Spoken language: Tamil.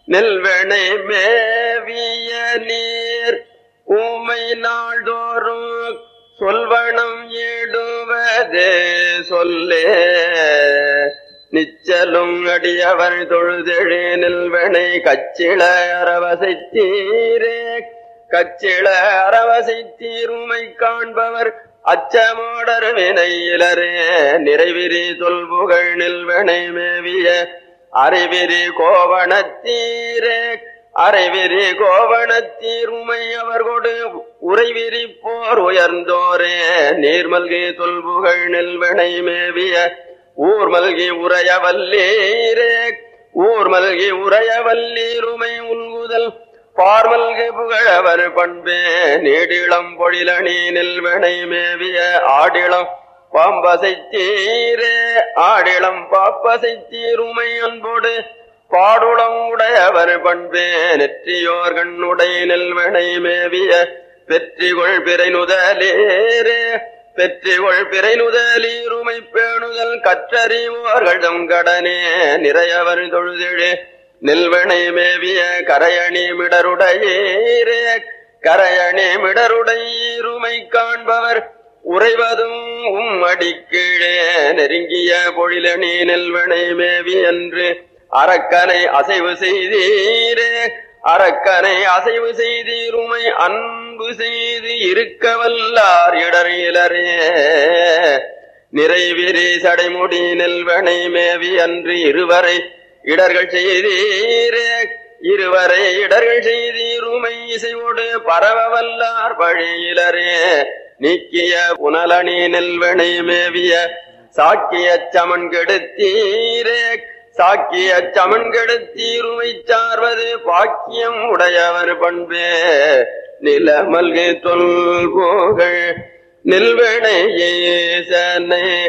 நெல்வனை மேவிய நீர் ஊமை நாள்தோறும் சொல்வனம் ஈடுவதே சொல்லே நிச்சலும் அடியவர் தொழுதெழு நில்வனை கச்சிள அரவசைத்தீரே கச்சிள அரவசைத்தீருமை காண்பவர் அச்சமோடர் வினையிலரே நிறைவிரி சொல்புகழ் நில்வனை மேவிய அறிவிரி கோவணத்தீரே அரைவிரி கோவணத்தீருமை அவர் கொடு உறைவிரி போர் உயர்ந்தோரே நீர்மல்கி தொல்புகழ் நெல்வனை மேவிய ஊர் மல்கி உரைய வல்லீரே ஊர் மல்கி உரைய வல்லீருமை உள்குதல் பார்மல்கி புகழவர் பண்பே நீடிளம் பொழிலணி நெல்வனை மேவிய ஆடிளம் பாம்பசைத்தீரே ஆடிளம் பாப்பசைத்தீருமை அன்போடு பாடுளம் உடையவர் பண்பே நெற்றியோர் கண்ணுடை நெல்வனை மேவிய பெற்றிகொள் பிறை நுதலேரே பெற்றிகொள் பிறை நுதலீருமை பேணுதல் கற்றறிவோர்கள் தம் கடனே நிறையவர் தொழுதிழே நெல்வனை மேவிய கரையணி மிடருடையீரே கரையணி மிடருடையீருமை காண்பவர் உறைவதும் உம் அடிக்கீழே நெருங்கிய பொழிலணி நெல்வனை மேவி என்று அரக்கனை அசைவு செய்தீரே அரக்கனை அசைவு செய்தீருமை அன்பு செய்து இருக்க வல்லார் இடரிலரே நிறைவிரி சடைமுடி நெல்வனை மேவி அன்று இருவரை இடர்கள் செய்தீரே இருவரை இடர்கள் செய்தீருமை இசையோடு பரவ வல்லார் பழியிலரே நீக்கிய புனலணி நெல்வனை மேவிய சாக்கிய சமன் கெடுத்தீரே சாக்கிய சமன் கெடுத்தீருமை சார்வது பாக்கியம் உடையவர் பண்பே நிலமல்கு தொல் போகள் நில்வனை ஏசனை